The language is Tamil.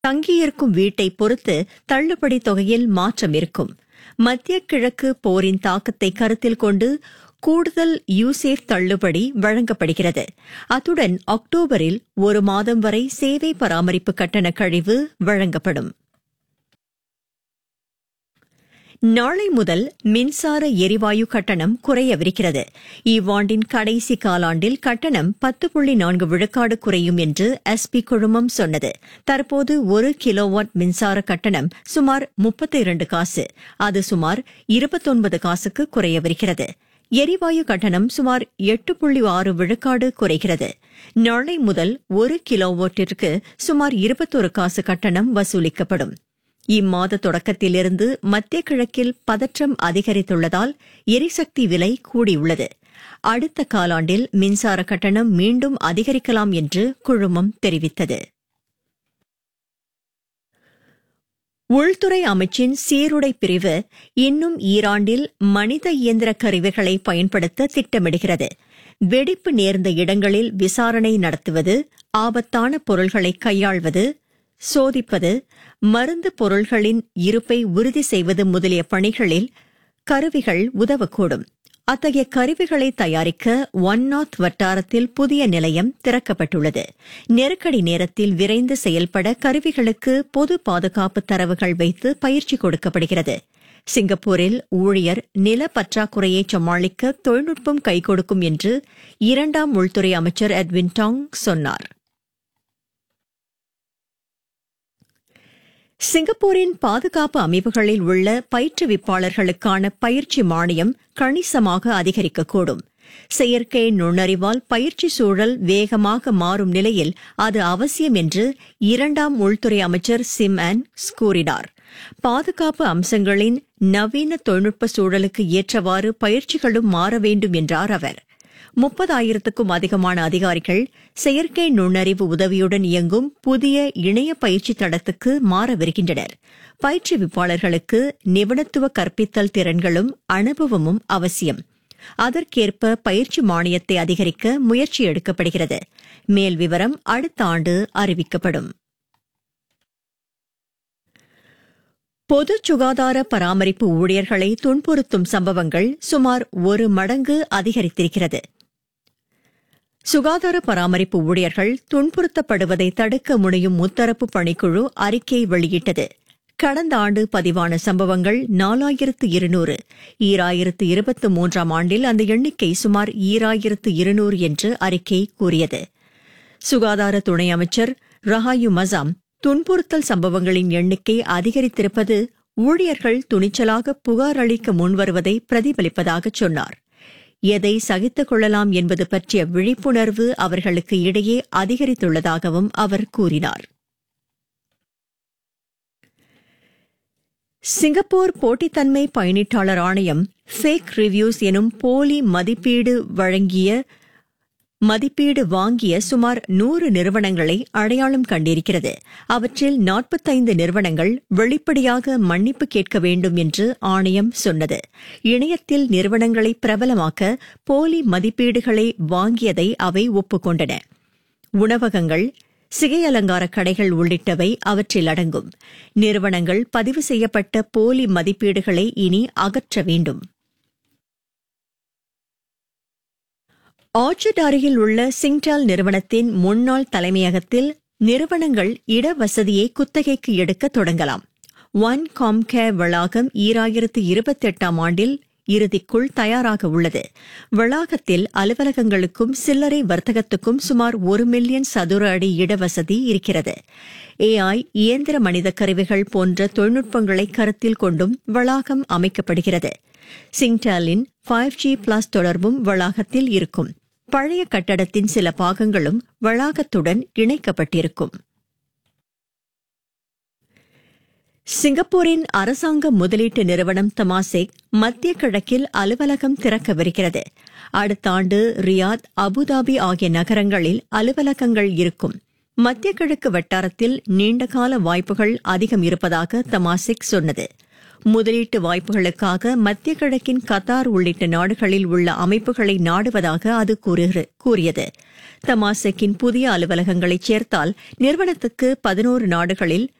தங்கியிருக்கும் வீட்டை பொறுத்து தள்ளுபடி தொகையில் மாற்றம் இருக்கும் மத்திய கிழக்கு போரின் தாக்கத்தை கருத்தில் கொண்டு கூடுதல் யூசேஃப் தள்ளுபடி வழங்கப்படுகிறது அத்துடன் அக்டோபரில் ஒரு மாதம் வரை சேவை பராமரிப்பு கட்டண கழிவு வழங்கப்படும் நாளை முதல் மின்சார எரிவாயு கட்டணம் குறையவிருக்கிறது இவ்வாண்டின் கடைசி காலாண்டில் கட்டணம் பத்து புள்ளி நான்கு விழுக்காடு குறையும் என்று எஸ்பி குழுமம் சொன்னது தற்போது ஒரு கிலோவாட் மின்சார கட்டணம் சுமார் முப்பத்தி இரண்டு காசு அது சுமார் இருபத்தொன்பது காசுக்கு குறையவிருக்கிறது எரிவாயு கட்டணம் சுமார் எட்டு புள்ளி ஆறு விழுக்காடு குறைகிறது நாளை முதல் ஒரு கிலோவாட்டிற்கு சுமார் இருபத்தொரு காசு கட்டணம் வசூலிக்கப்படும் இம்மாத தொடக்கத்திலிருந்து மத்திய கிழக்கில் பதற்றம் அதிகரித்துள்ளதால் எரிசக்தி விலை கூடியுள்ளது அடுத்த காலாண்டில் மின்சார கட்டணம் மீண்டும் அதிகரிக்கலாம் என்று குழுமம் தெரிவித்தது உள்துறை அமைச்சின் சீருடை பிரிவு இன்னும் ஈராண்டில் மனித இயந்திர கருவிகளை பயன்படுத்த திட்டமிடுகிறது வெடிப்பு நேர்ந்த இடங்களில் விசாரணை நடத்துவது ஆபத்தான பொருள்களை கையாள்வது சோதிப்பது மருந்து பொருள்களின் இருப்பை உறுதி செய்வது முதலிய பணிகளில் கருவிகள் உதவக்கூடும் அத்தகைய கருவிகளை தயாரிக்க ஒன் நார்த் வட்டாரத்தில் புதிய நிலையம் திறக்கப்பட்டுள்ளது நெருக்கடி நேரத்தில் விரைந்து செயல்பட கருவிகளுக்கு பொது பாதுகாப்பு தரவுகள் வைத்து பயிற்சி கொடுக்கப்படுகிறது சிங்கப்பூரில் ஊழியர் நில பற்றாக்குறையை சமாளிக்க தொழில்நுட்பம் கை கொடுக்கும் என்று இரண்டாம் உள்துறை அமைச்சர் எட்வின் டாங் சொன்னார் சிங்கப்பூரின் பாதுகாப்பு அமைப்புகளில் உள்ள பயிற்றுவிப்பாளர்களுக்கான பயிற்சி மானியம் கணிசமாக அதிகரிக்கக்கூடும் செயற்கை நுண்ணறிவால் பயிற்சி சூழல் வேகமாக மாறும் நிலையில் அது அவசியம் என்று இரண்டாம் உள்துறை அமைச்சர் சிம் ஆன்ஸ் கூறினார் பாதுகாப்பு அம்சங்களின் நவீன தொழில்நுட்ப சூழலுக்கு ஏற்றவாறு பயிற்சிகளும் மாற வேண்டும் என்றார் அவர் முப்பதாயிரத்துக்கும் அதிகமான அதிகாரிகள் செயற்கை நுண்ணறிவு உதவியுடன் இயங்கும் புதிய இணைய பயிற்சி தடத்துக்கு மாறவிருக்கின்றனர் பயிற்றுவிப்பாளர்களுக்கு நிபுணத்துவ கற்பித்தல் திறன்களும் அனுபவமும் அவசியம் அதற்கேற்ப பயிற்சி மானியத்தை அதிகரிக்க முயற்சி எடுக்கப்படுகிறது மேல் விவரம் அடுத்த ஆண்டு அறிவிக்கப்படும் பொது சுகாதார பராமரிப்பு ஊழியர்களை துன்புறுத்தும் சம்பவங்கள் சுமார் ஒரு மடங்கு அதிகரித்திருக்கிறது சுகாதார பராமரிப்பு ஊழியர்கள் துன்புறுத்தப்படுவதை தடுக்க முடியும் முத்தரப்பு பணிக்குழு அறிக்கை வெளியிட்டது கடந்த ஆண்டு பதிவான சம்பவங்கள் நாலாயிரத்து இருநூறு ஈராயிரத்து இருபத்தி மூன்றாம் ஆண்டில் அந்த எண்ணிக்கை சுமார் ஈராயிரத்து இருநூறு என்று அறிக்கை கூறியது சுகாதார துணை அமைச்சர் ரஹாயு மசாம் துன்புறுத்தல் சம்பவங்களின் எண்ணிக்கை அதிகரித்திருப்பது ஊழியர்கள் துணிச்சலாக புகார் அளிக்க முன்வருவதை பிரதிபலிப்பதாக சொன்னார் எதை சகித்துக் கொள்ளலாம் என்பது பற்றிய விழிப்புணர்வு அவர்களுக்கு இடையே அதிகரித்துள்ளதாகவும் அவர் கூறினார் சிங்கப்பூர் போட்டித்தன்மை பயணீட்டாளர் ஆணையம் ஃபேக் ரிவ்யூஸ் எனும் போலி மதிப்பீடு வழங்கிய மதிப்பீடு வாங்கிய சுமார் நூறு நிறுவனங்களை அடையாளம் கண்டிருக்கிறது அவற்றில் நாற்பத்தைந்து நிறுவனங்கள் வெளிப்படையாக மன்னிப்பு கேட்க வேண்டும் என்று ஆணையம் சொன்னது இணையத்தில் நிறுவனங்களை பிரபலமாக்க போலி மதிப்பீடுகளை வாங்கியதை அவை ஒப்புக்கொண்டன உணவகங்கள் சிகை அலங்கார கடைகள் உள்ளிட்டவை அவற்றில் அடங்கும் நிறுவனங்கள் பதிவு செய்யப்பட்ட போலி மதிப்பீடுகளை இனி அகற்ற வேண்டும் ஆர்ச்சர்ட் அருகில் உள்ள சிங்டால் நிறுவனத்தின் முன்னாள் தலைமையகத்தில் நிறுவனங்கள் இடவசதியை குத்தகைக்கு எடுக்க தொடங்கலாம் ஒன் காம்கேர் வளாகம் ஈராயிரத்து இருபத்தெட்டாம் ஆண்டில் இறுதிக்குள் தயாராக உள்ளது வளாகத்தில் அலுவலகங்களுக்கும் சில்லறை வர்த்தகத்துக்கும் சுமார் ஒரு மில்லியன் சதுர அடி இடவசதி இருக்கிறது ஏஐ இயந்திர மனித கருவிகள் போன்ற தொழில்நுட்பங்களை கருத்தில் கொண்டும் வளாகம் அமைக்கப்படுகிறது சிங்டாலின் ஃபைவ் ஜி பிளஸ் தொடர்பும் வளாகத்தில் இருக்கும் பழைய கட்டடத்தின் சில பாகங்களும் வளாகத்துடன் இணைக்கப்பட்டிருக்கும் சிங்கப்பூரின் அரசாங்க முதலீட்டு நிறுவனம் தமாசேக் மத்திய கிழக்கில் அலுவலகம் திறக்கவிருக்கிறது அடுத்த ஆண்டு ரியாத் அபுதாபி ஆகிய நகரங்களில் அலுவலகங்கள் இருக்கும் மத்திய கிழக்கு வட்டாரத்தில் நீண்டகால வாய்ப்புகள் அதிகம் இருப்பதாக தமாசிக் சொன்னது முதலீட்டு வாய்ப்புகளுக்காக மத்திய கிழக்கின் கத்தார் உள்ளிட்ட நாடுகளில் உள்ள அமைப்புகளை நாடுவதாக அது கூறியது தமாசக்கின் புதிய அலுவலகங்களை சேர்த்தால் நிறுவனத்துக்கு பதினோரு நாடுகளில்